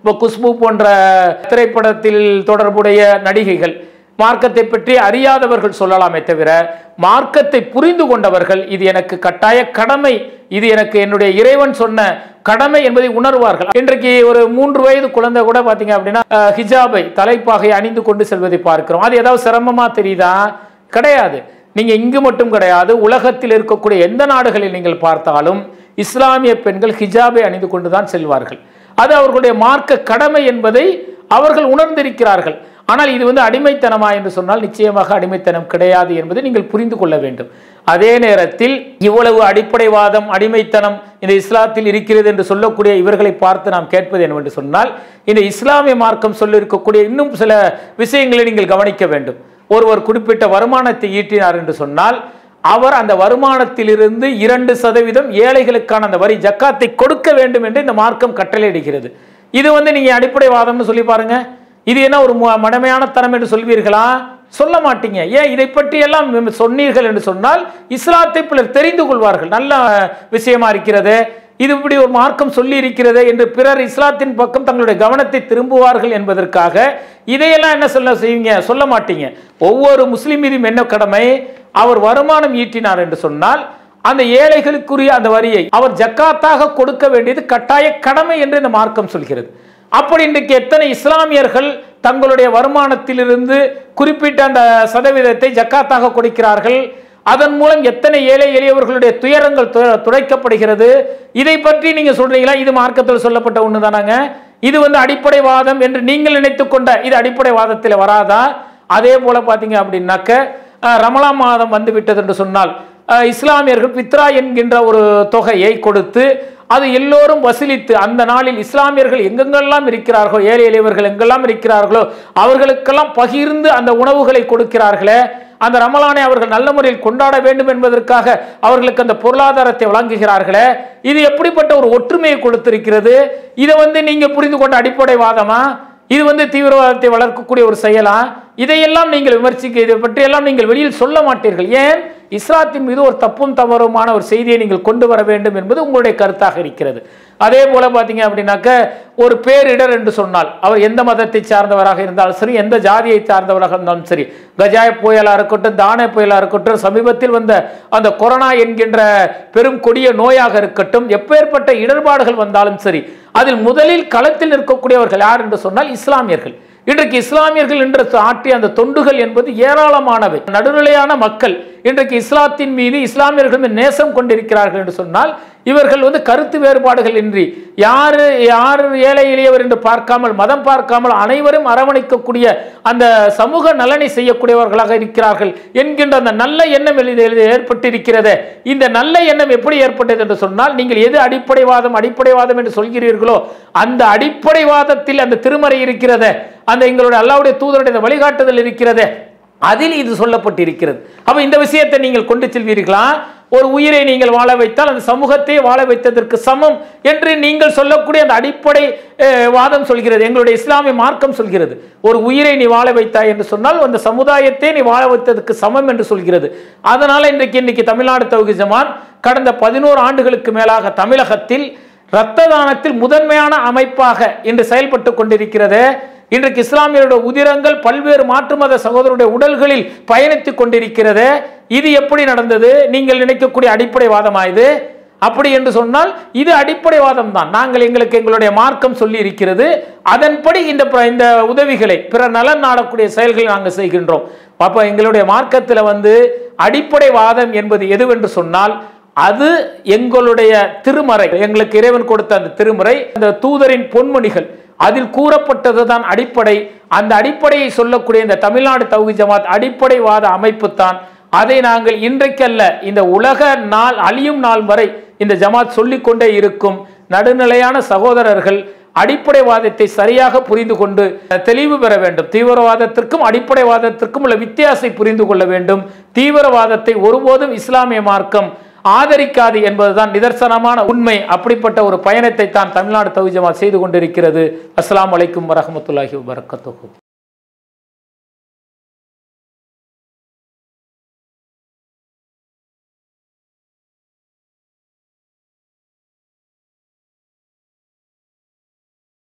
Speaker 1: இப்போ குஷ்பு போன்ற திரைப்படத்தில் தொடர்புடைய நடிகைகள் மார்க்கத்தை பற்றி அறியாதவர்கள் சொல்லலாமே தவிர மார்க்கத்தை புரிந்து கொண்டவர்கள் இது எனக்கு கட்டாய கடமை இது எனக்கு என்னுடைய இறைவன் சொன்ன கடமை என்பதை உணர்வார்கள் இன்றைக்கு ஒரு மூன்று வயது குழந்தை கூட பார்த்தீங்க அப்படின்னா அஹ், ஹிஜாபை தலைப்பாகை அணிந்து கொண்டு செல்வதை பார்க்கிறோம் அது ஏதாவது சிரமமா தெரியுதா கிடையாது நீங்க இங்கு மட்டும் கிடையாது உலகத்தில் இருக்கக்கூடிய எந்த நாடுகளில் நீங்கள் பார்த்தாலும் இஸ்லாமிய பெண்கள் ஹிஜாபை அணிந்து கொண்டு தான் செல்வார்கள் அது அவர்களுடைய மார்க்க கடமை என்பதை அவர்கள் உணர்ந்திருக்கிறார்கள் ஆனால் இது வந்து அடிமைத்தனமா என்று சொன்னால் நிச்சயமாக அடிமைத்தனம் கிடையாது என்பதை நீங்கள் புரிந்து கொள்ள வேண்டும் அதே நேரத்தில் இவ்வளவு அடிப்படைவாதம் அடிமைத்தனம் இந்த இஸ்லாத்தில் இருக்கிறது என்று சொல்லக்கூடிய இவர்களை பார்த்து நாம் கேட்பது என்னவென்று சொன்னால் இந்த இஸ்லாமிய மார்க்கம் சொல்லியிருக்கக்கூடிய இன்னும் சில விஷயங்களை நீங்கள் கவனிக்க வேண்டும் ஒருவர் குறிப்பிட்ட வருமானத்தை ஈட்டினார் என்று சொன்னால் அவர் அந்த வருமானத்திலிருந்து இரண்டு சதவீதம் ஏழைகளுக்கான அந்த வரி ஜக்காத்தை கொடுக்க வேண்டும் என்று இந்த மார்க்கம் கட்டளையிடுகிறது இது வந்து நீங்க அடிப்படை வாதம்னு சொல்லி பாருங்க இது என்ன ஒரு மு- மடமையான தனம் என்று சொல்வீர்களா சொல்ல மாட்டீங்க ஏன் இதை பற்றி எல்லாம் நீங்க சொன்னீர்கள் என்று சொன்னால் இஸ்லாத்தை பிறர் தெரிந்து கொள்வார்கள் நல்ல விஷயமா இருக்கிறது இது இப்படி ஒரு மார்க்கம் சொல்லி இருக்கிறது என்று பிறர் இஸ்லாத்தின் பக்கம் தங்களுடைய கவனத்தை திரும்புவார்கள் என்பதற்காக இதையெல்லாம் என்ன சொல்ல செய்வீங்க சொல்ல மாட்டீங்க ஒவ்வொரு முஸ்லிம் மீதும் என்ன கடமை அவர் வருமானம் ஈட்டினார் என்று சொன்னால் அந்த ஏழைகளுக்குரிய அந்த வரியை அவர் ஜக்காத்தாக கொடுக்க வேண்டியது கட்டாய கடமை என்று இந்த மார்க்கம் சொல்கிறது அப்படி இன்றைக்கு எத்தனை இஸ்லாமியர்கள் தங்களுடைய வருமானத்திலிருந்து குறிப்பிட்ட அந்த சதவீதத்தை ஜக்காத்தாக கொடுக்கிறார்கள் அதன் மூலம் எத்தனை ஏழை எளியவர்களுடைய துயரங்கள் து- துடைக்கப்படுகிறது இதை பற்றி நீங்க சொல்றீங்களா இது மார்க்கத்தில் சொல்லப்பட்ட ஒன்று தானாங்க இது வந்து அடிப்படை வாதம் என்று நீங்கள் நினைத்துக் கொண்ட இது அடிப்படை வாதத்தில் வராதா அதே போல பார்த்தீங்க அப்படின்னாக்க அஹ், ரமலான் மாதம் வந்து விட்டது என்று சொன்னால் அஹ், இஸ்லாமியர்கள் பித்ரா என்கின்ற ஒரு தொகையை கொடுத்து அது எல்லோரும் வசூலித்து அந்த நாளில் இஸ்லாமியர்கள் எங்கெங்கெல்லாம் இருக்கிறார்களோ ஏழை எளியவர்கள் எங்கெல்லாம் இருக்கிறார்களோ அவர்களுக்கெல்லாம் பகிர்ந்து அந்த உணவுகளை கொடுக்கிறார்களே அந்த ரமலானை அவர்கள் நல்ல முறையில் கொண்டாட வேண்டும் என்பதற்காக அவர்களுக்கு அந்த பொருளாதாரத்தை வழங்குகிறார்களே இது எப்படிப்பட்ட ஒரு ஒற்றுமையை கொடுத்திருக்கிறது இதை வந்து நீங்க புரிந்து கொண்ட அடிப்படை வாதமா இது வந்து தீவிரவாதத்தை வளர்க்கக்கூடிய ஒரு செயலா இதையெல்லாம் நீங்கள் விமர்சிக்க இதை பற்றியெல்லாம் நீங்கள் வெளியில் சொல்ல மாட்டீர்கள் ஏன் இஸ்லாத்தின் மீது ஒரு தப்பும் தவறுமான ஒரு செய்தியை நீங்கள் கொண்டு வர வேண்டும் என்பது உங்களுடைய கருத்தாக இருக்கிறது அதே போல பார்த்தீங்க அப்படின்னாக்க ஒரு பேரிடர் என்று சொன்னால் அவர் எந்த மதத்தை சார்ந்தவராக இருந்தாலும் சரி எந்த ஜாதியை சார்ந்தவராக இருந்தாலும் சரி கஜாய புயலா இருக்கட்டும் தானே புயலா இருக்கட்டும் சமீபத்தில் வந்த அந்த கொரோனா என்கின்ற பெரும் கொடிய நோயாக இருக்கட்டும் எப்பேற்பட்ட இடர்பாடுகள் வந்தாலும் சரி அதில் முதலில் களத்தில் நிற்கக்கூடியவர்கள் யார் என்று சொன்னால் இஸ்லாமியர்கள் இன்றைக்கு இஸ்லாமியர்கள் என்று ஆற்றிய அந்த தொண்டுகள் என்பது ஏராளமானவை நடுநிலையான மக்கள் இன்றைக்கு இஸ்லாத்தின் மீது இஸ்லாமியர்கள் மீது நேசம் கொண்டிருக்கிறார்கள் என்று சொன்னால் இவர்கள் வந்து கருத்து வேறுபாடுகள் இன்றி யாரு யார் ஏழை எளியவர் என்று பார்க்காமல் மதம் பார்க்காமல் அனைவரும் அரவணைக்கக்கூடிய அந்த சமூக நலனை செய்யக்கூடியவர்களாக இருக்கிறார்கள் என்கின்ற அந்த நல்ல எண்ணம் எழுதி எழுதி ஏற்பட்டிருக்கிறது இந்த நல்ல எண்ணம் எப்படி ஏற்பட்டது என்று சொன்னால் நீங்கள் எது அடிப்படைவாதம் அடிப்படைவாதம் என்று சொல்கிறீர்களோ அந்த அடிப்படைவாதத்தில் அந்த திருமறை இருக்கிறது அந்த எங்களுடைய அல்லாவுடைய தூதருடைய அந்த வழிகாட்டுதல் இருக்கிறது அதில் இது சொல்லப்பட்டிருக்கிறது அப்ப இந்த விஷயத்தை நீங்கள் கொண்டு செல்வீர்களா ஒரு உயிரை நீங்கள் வாழ வைத்தால் அந்த சமூகத்தை வாழ வைத்ததற்கு சமம் என்று நீங்கள் சொல்லக்கூடிய அந்த அடிப்படை அஹ், வாதம் சொல்கிறது எங்களுடைய இஸ்லாமிய மார்க்கம் சொல்கிறது ஒரு உயிரை நீ வாழ வைத்தாய் என்று சொன்னால் அந்த சமுதாயத்தை நீ வாழ வைத்ததற்கு சமம் என்று சொல்கிறது அதனால இன்றைக்கு இன்னைக்கு தமிழ்நாடு தௌஹீத் ஜமான் கடந்த பதினோரு ஆண்டுகளுக்கு மேலாக தமிழகத்தில் இரத்த தானத்தில் முதன்மையான அமைப்பாக இன்று செயல்பட்டு கொண்டிருக்கிறது இன்றைக்கு இஸ்லாமியருடைய உதிரங்கள் பல்வேறு மாற்று மத சகோதரருடைய உடல்களில் பயணித்துக் கொண்டிருக்கிறது இது எப்படி நடந்தது நீங்கள் நினைக்கக்கூடிய அடிப்படை வாதமா இது அப்படி என்று சொன்னால் இது அடிப்படை வாதம் தான் நாங்கள் எங்களுக்கு எங்களுடைய மார்க்கம் சொல்லி இருக்கிறது அதன்படி இந்த பிர- இந்த உதவிகளை பிற நலன் நாடக்கூடிய செயல்களை நாங்கள் செய்கின்றோம் அப்போ எங்களுடைய மார்க்கத்தில் வந்து அடிப்படை வாதம் என்பது எதுவென்று சொன்னால் அது எங்களுடைய திருமறை எங்களுக்கு இறைவன் கொடுத்த அந்த திருமறை அந்த தூதரின் பொன்மொழிகள் அதில் கூறப்பட்டது தான் அடிப்படை அந்த அடிப்படையை சொல்லக்கூடிய இந்த தமிழ்நாடு தௌஹி ஜமாத் அடிப்படைவாத அமைப்பு தான் அதை நாங்கள் இன்றைக்கல்ல இந்த உலக நாள் அழியும் நாள் வரை இந்த ஜமாத் சொல்லிக்கொண்டே இருக்கும் நடுநிலையான சகோதரர்கள் அடிப்படைவாதத்தை சரியாக புரிந்து கொண்டு தெளிவு பெற வேண்டும் தீவிரவாதத்திற்கும் அடிப்படைவாதத்திற்கும் உள்ள வித்தியாசத்தை புரிந்து கொள்ள வேண்டும் தீவிரவாதத்தை ஒருபோதும் இஸ்லாமிய மார்க்கம் ஆதரிக்காது என்பதுதான் நிதர்சனமான உண்மை அப்படிப்பட்ட ஒரு பயணத்தை தான் தமிழ்நாடு தௌஹீத் ஜமாத் செய்து கொண்டிருக்கிறது அஸ்ஸலாமு அலைக்கும் வரஹ்மத்துல்லாஹி வபரகாத்துஹு